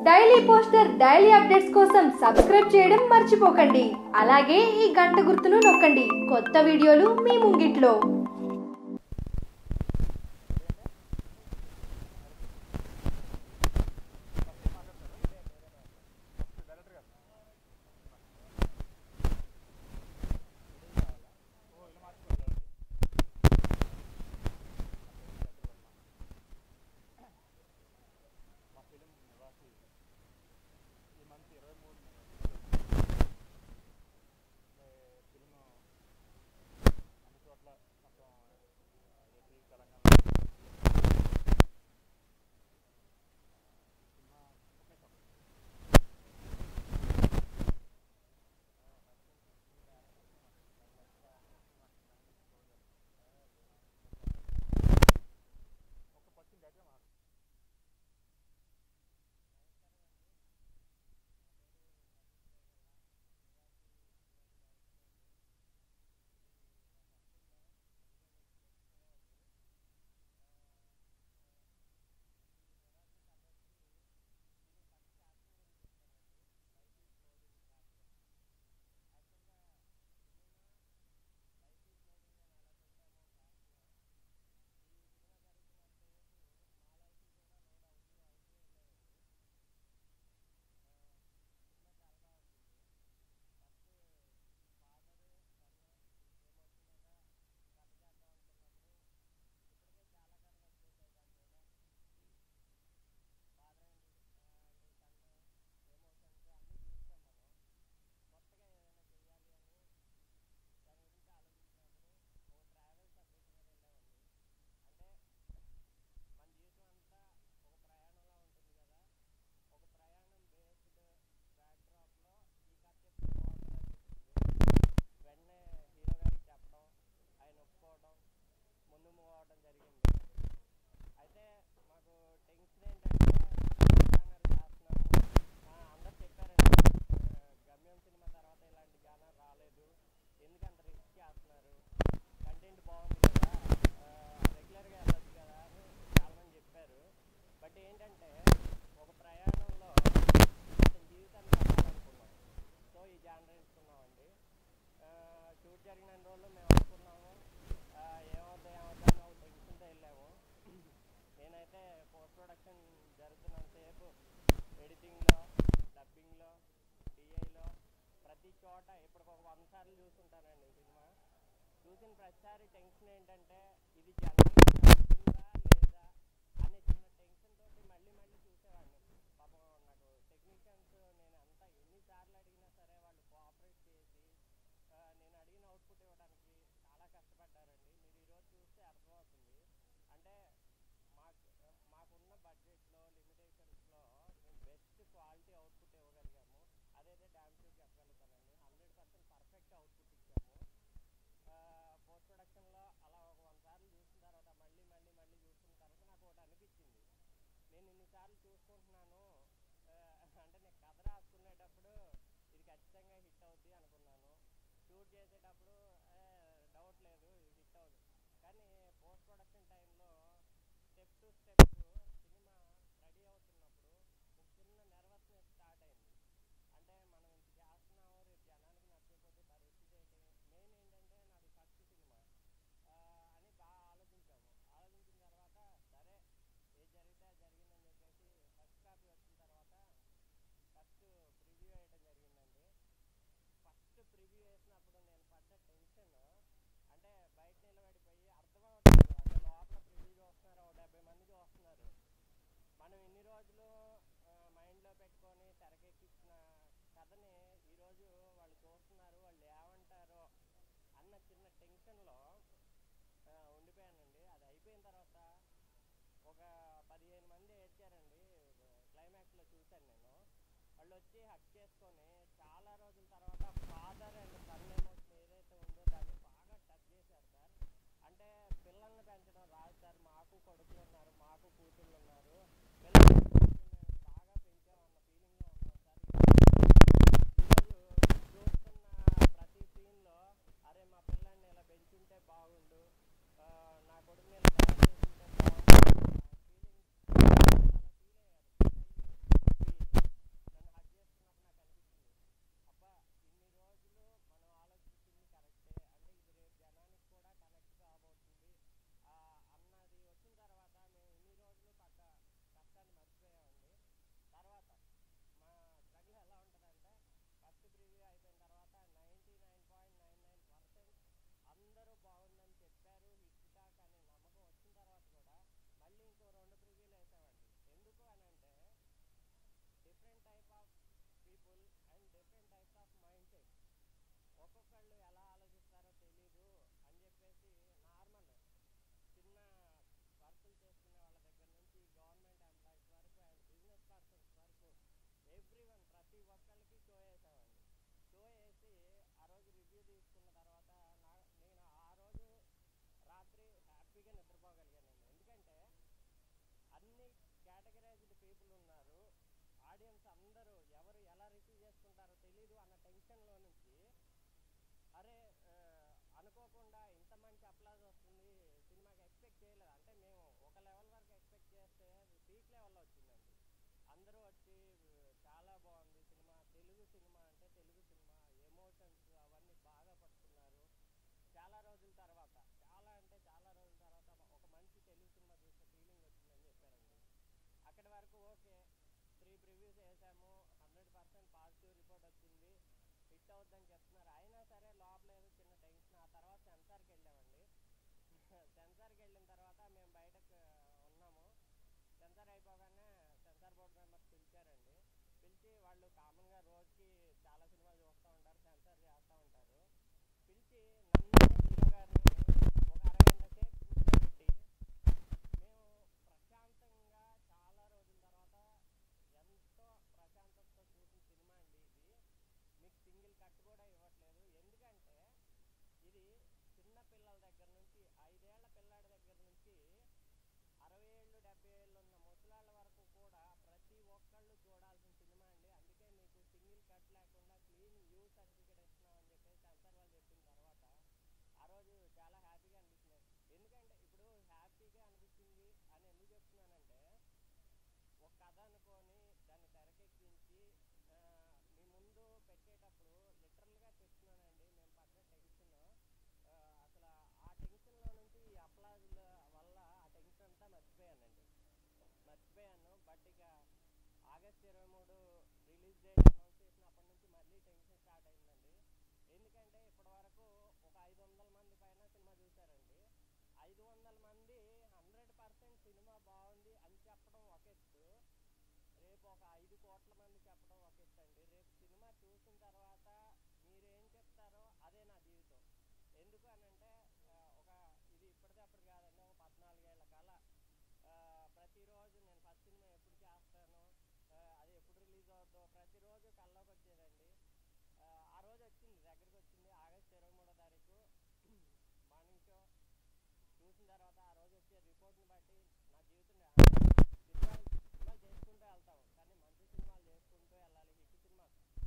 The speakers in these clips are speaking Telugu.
డైలీ పోస్టర్ డైలీ అప్డేట్స్ కోసం సబ్స్క్రైబ్ చేయడం మర్చిపోకండి అలాగే ఈ గంట గుర్తును నొక్కండి కొత్త వీడియోలు మీ ముంగిట్లో వెంటనే హీరో గారికి చెప్పడం ఆయన ఒప్పుకోవడం ముందు మూవ్ అవ్వడం జరిగింది అయితే మాకు టెన్షన్ ఏంటంటే జానర్ చేస్తున్నాము ఆ, అందరు చెప్పారండి ఆ, గమ్యం సినిమా తర్వాత ఇలాంటి జానర్ రాలేదు ఎందుకంత రిస్క్ చేస్తున్నారు కంటెంట్ బాగుంది కదా రెగ్యులర్గా వెళ్ళొచ్చు కదా అని చాలామంది చెప్పారు బట్ ఏంటంటే ఒక ప్రయాణంలో అతని జీవితాన్ని చెప్పాలనుకున్నాం సో ఈ జానర్ ఎంచుకున్నామండి షూట్ జరిగిన రోజులు మేము అనుకున్నాము ఆ, ఏమవుతా ఏమవుతా అని ఒక టెన్షన్తో వెళ్ళాము నేనైతే పోస్ట్ ప్రొడక్షన్ జరుగుతున్నంతసేపు ఎడిటింగ్లో డబ్బింగ్లో డిఐలో ప్రతి చోట ఇప్పటికి ఒక వంద సార్లు చూసుంటానండి సినిమా చూసిన ప్రతిసారి టెన్షన్ ఏంటంటే ఇది జనాలకి నచ్చుతుందా లేదా అనే చిన్న టెన్షన్ తోటి మళ్ళీ మళ్ళీ చూసేవాడిని పాపం నాకు టెక్నీషియన్స్ నేను అంతా ఎన్నిసార్లు అడిగినా సరే వాళ్ళు కోఆపరేట్ చేసి ఆ, నేను అడిగిన అవుట్పుట్ ఇవ్వడానికి చాలా కష్టపడ్డారండి మీరు ఈరోజు చూస్తే అర్థమవుతుంది అంటే మాకు మాకున్న బడ్జెట్లో లిమిటేషన్స్లో మేము బెస్ట్ క్వాలిటీ అవుట్పుట్ ఇవ్వగలిగాము అదైతే డ్యామ్ షూట్ చెప్పగలుగుతానండి హండ్రెడ్ పర్సెంట్ పర్ఫెక్ట్ అవుట్పుట్ ఇచ్చాము పోస్ట్ ప్రొడక్షన్లో అలా ఒక వన్ సార్లు చూసిన తర్వాత మళ్ళీ మళ్ళీ మళ్ళీ చూసిన తర్వాత నాకు ఒకటి అనిపించింది నేను ఇన్నిసార్లు చూసుకుంటున్నాను ఆ, అంటే నేను కథ రాసుకునేటప్పుడు ఇది ఖచ్చితంగా హిట్ అవుద్ది అనుకున్నాను షూట్ చేసేటప్పుడు డౌట్ లేదు ఇది హిట్ అవుద్ది కానీ పోస్ట్ ప్రొడక్షన్ టైంలో స్టెప్ టు స్టెప్ సినిమా రెడీ అవుతున్నప్పుడు ఒక చిన్న నర్వస్నెస్ స్టార్ట్ అయింది అంటే మనం ఇంత చేస్తున్నాము రేపు జనానికి నచ్చకపోతే పరిస్థితి ఏంటి మెయిన్ ఏంటంటే నాది ఫస్ట్ సినిమా ఆ, అని బాగా ఆలోచించాము ఆలోచించిన తర్వాత సరే ఏది జరిగితే అది జరిగిందని చెప్పేసి ఫస్ట్ కాపీ వచ్చిన తర్వాత ఫస్ట్ ప్రివ్యూ వేయడం జరిగిందండి ఫస్ట్ ప్రివ్యూ వేసినప్పుడు నేను పడ్డ టెన్షన్ అంటే బయట నిలబడిపోయి అర్థమవుతుంది అంటే లోపల ప్రివ్యూ చూస్తున్నారు ఒక డెబ్బై మంది చూస్తున్నారు మనం ఇన్ని రోజులు మైండ్లో పెట్టుకొని తెరకెక్కించిన కథని ఈరోజు వాళ్ళు చూస్తున్నారు వాళ్ళు ఏమంటారో అన్న చిన్న టెన్షన్లో ఉండిపోయానండి అది అయిపోయిన తర్వాత ఒక పదిహేను మంది ఏడ్చారండి క్లైమాక్స్లో చూశాను నేను వాళ్ళు వచ్చి హక్ చేసుకొని చాలా రోజుల తర్వాత ఫాదర్ అండ్ సన్ ఎమోషన్ ఏదైతే ఉందో దాన్ని బాగా టచ్ చేశారు సార్ అంటే పిల్లల్ని పెంచడం రాదు సార్ మాకు కొడుకులు ఉన్నారు మాకు కూతుళ్ళు ఉన్నారు పిల్లల్ని మేము బాగా పెంచామన్న ఫీలింగ్లో ఉన్నాం సార్ ఈరోజు చూస్తున్న ప్రతి సీన్లో అరే మా పిల్లల్ని ఇలా పెంచుంటే బాగుండు ఆ, నా కొడుకుని ఇలా తయారు చేసుంటే బాగుండు ఫీలింగ్ చాలా ఫీల్ అయ్యారు ఫీల్ అయ్యి ఎమోషన్స్ అవన్నీ బాగా పట్టుకున్నారు చాలా రోజుల తర్వాత చాలా అంటే చాలా రోజుల తర్వాత ఒక మంచి తెలుగు సినిమా చూసిన ఫీలింగ్ వచ్చిందని చెప్పారండి అక్కడి వరకు ఓకే త్రీ ప్రివ్యూస్ వేసాము హండ్రెడ్ పర్సెంట్ పాజిటివ్ రిపోర్ట్ వచ్చింది హిట్ అవుద్దని చెప్తున్నారు అయినా సరే లోపల ఏదో చిన్న టెన్షన్ ఆ తర్వాత సెన్సార్కి వెళ్ళామండి సెన్సార్కి వెళ్ళిన తర్వాత మేము బయటకు ఉన్నాము సెన్సార్ అయిపోగానే సెన్సార్ బోర్డు మెంబర్స్ పిలిచారండి పిలిచి వాళ్ళు కామన్గా రోజుకి చాలా సినిమాలు చూస్తూ ఉంటారు సెన్సార్ చేస్తూ ఉంటారు పిలిచి నన్ను హీరో గారిని ఒక అరగంట సేపు కూర్చోబెట్టి మేము ప్రశాంతంగా చాలా రోజుల తర్వాత ఎంతో ప్రశాంతతతో చూసిన సినిమా అండి ఇది మీకు సింగిల్ కట్ కూడా ఇవ్వట్లేదు ఎందుకంటే ఇది చిన్న పిల్లల దగ్గర నుంచి ఐదేళ్ల పిల్లాడి దగ్గర నుంచి అరవై ఏళ్ళు డెబ్బై ఏళ్ళు ఉన్న ముసలాళ్ళ వరకు కూడా ప్రతి ఒక్కళ్ళు చూడాల్సిన సినిమా అండి అందుకే మీకు సింగిల్ కట్ లేకుండా క్లీన్ యూ సర్టిఫికేట్ ఇస్తున్నామని చెప్పేసి సెన్సార్ వాళ్ళు చెప్పిన తర్వాత ఆ రోజు చాలా హ్యాపీగా అనిపించింది ఎందుకంటే ఇప్పుడు హ్యాపీగా అనిపించింది అని ఎందుకు చెప్తున్నానంటే ఒక కథ అనుకొని దాన్ని తెరకెక్కించి ఆ, మీ ముందు పెట్టేటప్పుడు లిటరల్గా చెప్తున్నానండి మేము పడ్డ టెన్షన్ అసలు ఆ టెన్షన్లో నుంచి ఈ అప్లాజుల వల్ల ఆ టెన్షన్ అంతా మర్చిపోయానండి మర్చిపోయాను బట్ ఇక ఆగస్ట్ ఇరవై మూడు రిలీజ్ డేట్ అనౌన్స్ చేసినప్పటి నుంచి మళ్ళీ టెన్షన్ స్టార్ట్ అయిందండి ఎందుకంటే ఇప్పటి వరకు ఒక ఐదు వందల మంది పైన సినిమా చూశారండి ఐదు వందల మంది హండ్రెడ్ పర్సెంట్ సినిమా బాగుంది అని చెప్పడం ఒక ఎత్తు రేపు ఒక ఐదు కోట్ల మంది చెప్పడం ఒక ఎత్తు అండి రేపు సినిమా చూసిన తర్వాత మీరేం చెప్తారో అదే నా జీవితం ఎందుకు అనంటే ఆ, ఒక ఇది ఇప్పటిది అప్పుడు కాదండి ఒక పద్నాలుగేళ్ల కళ ఆ, ప్రతిరోజు నేను ఫస్ట్ సినిమా ఎప్పుడు చేస్తాను ఆ, అది ఎప్పుడు రిలీజ్ అవుతుందో ప్రతిరోజు కల్లోకి వచ్చేదండి ఆ, ఆ రోజు వచ్చింది దగ్గరికి వచ్చింది ఆగస్ట్ ఇరవై మూడో తారీఖు మార్నింగ్ షో చూసిన తర్వాత ఆ రోజు వచ్చే రిపోర్ట్ని బట్టి నా జీవితం సినిమాలు సినిమాలు చేసుకుంటూ వెళ్తాం కానీ మంచి సినిమాలు చేసుకుంటూ వెళ్ళాలి హిట్ సినిమా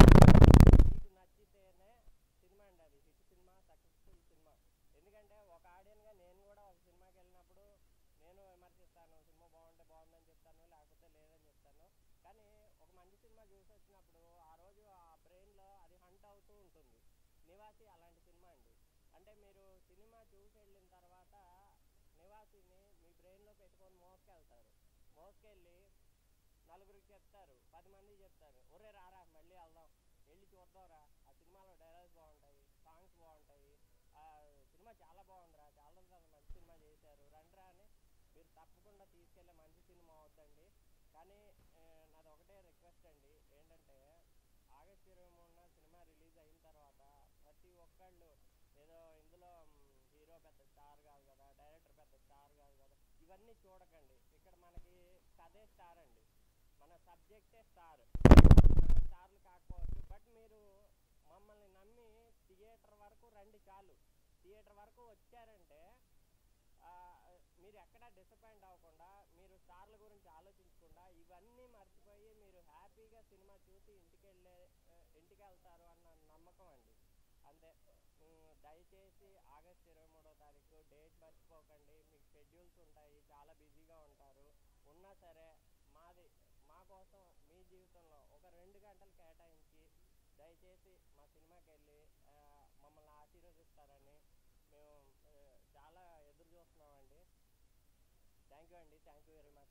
మీకు నచ్చితేనే సినిమా అండి అది హిట్ సినిమా సక్సెస్ఫుల్ సినిమా ఎందుకంటే ఒక ఆడియన్గా నేను కూడా ఒక సినిమాకి వెళ్ళినప్పుడు నేను విమర్శిస్తాను సినిమా బాగుంటే బాగుందని చెప్తాను లేకపోతే లేదని చెప్తాను కానీ ఒక మంచి సినిమా చూసి వచ్చినప్పుడు ఆ రోజు ఆ బ్రెయిన్లో అది హంట్ అవుతూ ఉంటుంది నివాసి అలాంటి సినిమా అండి అంటే మీరు సినిమా చూసి వెళ్ళిన తర్వాత నివాసిని మీ బ్రెయిన్లో పెట్టుకొని మోసుకెళ్తారు మోసుకెళ్ళి నలుగురికి చెప్తారు పది మంది చెప్తారు ఒరే రారా మళ్ళీ వెళ్దాం వెళ్ళి చూద్దాంరా ఆ సినిమాలో డైలాగ్స్ బాగుంటాయి సాంగ్స్ బాగుంటాయి ఆ సినిమా చాలా బాగుందిరా చాలా రోజుల తర్వాత మంచి సినిమా చేశారు రండ్రా అని మీరు తప్పకుండా తీసుకెళ్ళే మంచి సినిమా అవుద్దండి కానీ ఆ, నాది ఒకటే రిక్వెస్ట్ అండి ఏంటంటే ఆగస్ట్ ఇరవై మూడున సినిమా రిలీజ్ అయిన తర్వాత ప్రతి ఒక్కళ్ళు ఏదో ఇందులో హీరో పెద్ద స్టార్ కాదు కదా డైరెక్టర్ పెద్ద స్టార్ కాదు కదా ఇవన్నీ చూడకండి ఇక్కడ మనకి కథే స్టార్ అండి మన సబ్జెక్టే స్టార్ అందరం స్టార్లు కాకపోవచ్చు బట్ మీరు మమ్మల్ని నమ్మి థియేటర్ వరకు రండి చాలు థియేటర్ వరకు వచ్చారంటే ఆ, మీరు ఎక్కడ డిసప్పాయింట్ అవ్వకుండా మీరు స్టార్ల గురించి ఆలోచించకుండా ఇవన్నీ మర్చిపోయి మీరు హ్యాపీగా సినిమా చూసి ఇంటికి వెళ్ళే ఆ, ఇంటికి వెళ్తారు అన్న నమ్మకం అండి అంతే ఉమ్, దయచేసి ఆగస్ట్ ఇరవై మూడో తారీఖు డేట్ మర్చిపోకండి మీకు షెడ్యూల్స్ ఉంటాయి చాలా బిజీగా ఉంటారు ఉన్నా సరే మాది మా కోసం మీ జీవితంలో ఒక రెండు గంటలు కేటాయించి దయచేసి మా సినిమాకి వెళ్ళి ఆ, మమ్మల్ని ఆశీర్వదిస్తారని మేము ఆ, చాలా ఎదురు చూస్తున్నామండి థ్యాంక్ యూ అండి థ్యాంక్ యూ వెరీ మచ్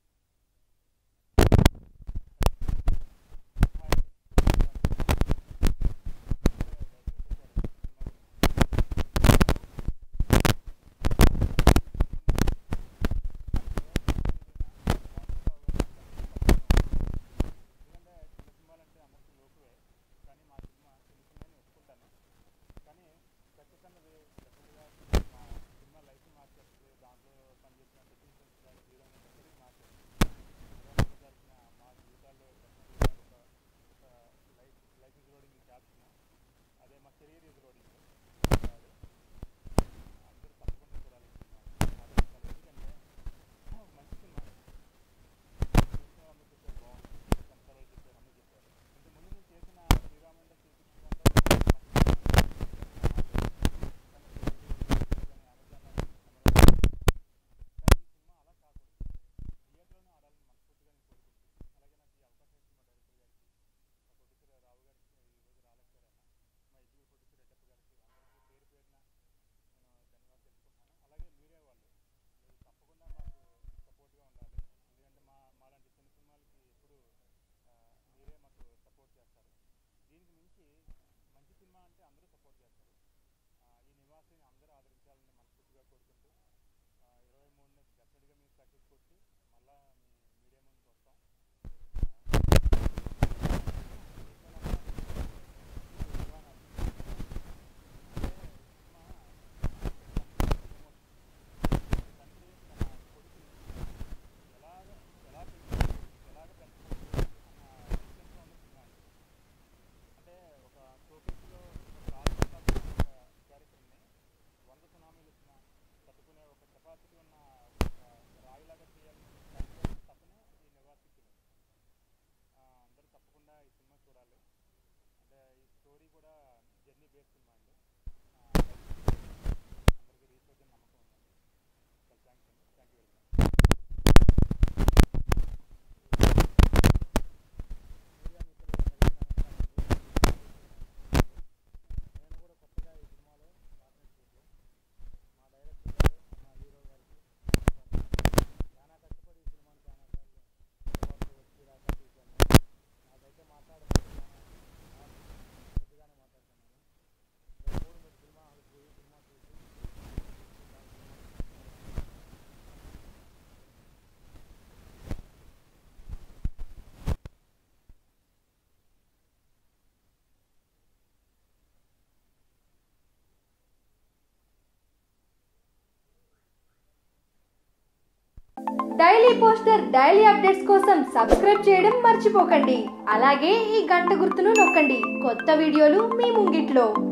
ఎందుకంటే చిన్న సినిమాలంటే అందరికీ లోకువే కానీ మా సినిమా చిన్న సినిమాని ఒప్పుకుంటాను కానీ ఖచ్చితంగా ఇది డెఫినెట్గా మా సినిమా లైఫ్ మార్చేస్తుంది దాంట్లో పనిచేసిన టెక్నీషియన్స్ కానీ హీరోయిన్ అందరికీ మార్చేస్తుంది హీరోయిన్గా జరిగిన మా జీవితాల్లో డెఫినెట్గా ఒక ఒక లైఫ్ లైఫ్ ఇస్ రోడింగ్ క్యాప్షన్ అదే మా కెరీర్ ఇస్ రోడింగ్ కాదు అందరూ తప్పకుండా చూడాలి ఈ సినిమా అదే అసలు ఎందుకంటే మంచి సినిమా చూసిన వాళ్ళు చెప్పారు బాగుంది సంస్థలు చెప్పారు అందరూ చెప్పారు ఇంత ముందు నేను చేసిన శ్రీరామండ శ్రీకృష్ణ కానీ ఈ సినిమా అలా కాకూడదు థియేటర్లోనే ఆడాలని మనస్ఫూర్తిగా నేను కోరుకుంటున్నాను అలాగే నాకు ఈ అవకాశం ఇచ్చిన మా డైరెక్టర్ గారికి మా ప్రొడ్యూసర్ రావు గారికి ఈరోజు రాలేకపోయారన్న మా ఎగ్జిక్యూటివ్ తీసుకొచ్చి మళ్ళా మీ మీడియా ముందుకు వస్తాం తండ్రి తన కొడుకుని ఎలాగ ఎలా పెంచాలి ఎలాగ పెంచుకోవచ్చు అన్న విషయంలో ఉన్న సినిమా అండి అంటే ఒక షోకేస్లో ఒక రాజకీయ ఒక క్యారెక్టర్ని వంద సునామీలు వచ్చిన తట్టుకునే ఒక కెపాసిటీ ఉన్న ఒక రాయిలాగా చేయాలని తండ్రి తప్పనే ఈ నిర్వాసితులు అందరూ తప్పకుండా ఈ సినిమా చూడాలి అంటే ఈ స్టోరీ కూడా జర్నీ బేస్ సినిమా అండి ఆ, అందరికీ రీచ్ అవుతుంది నమ్మకం ఉందండి చాలా థ్యాంక్స్ అండి thank you very much media మిత్రులందరికీ నమస్కారం నేను కూడా కొత్తగా ఈ సినిమాలో పార్ట్నర్షిప్ మా డైరెక్టర్ గారు మా హీరో గారికి చాలా కష్టపడి ఈ సినిమాని చాలా సార్లు అందుబాటులో వచ్చి దాకా తీశాను నాకైతే మాట్లాడమంటే చాలా కొద్దిగానే మాట్లాడుతున్నాను రేపు మూడు మీరు సినిమా హాల్కి పోయి సినిమా చూసి డైలీ పోస్టర్ డైలీ అప్డేట్స్ కోసం సబ్స్క్రైబ్ చేయడం మర్చిపోకండి అలాగే ఈ గంట గుర్తును నొక్కండి కొత్త వీడియోలు మీ ముంగిట్లో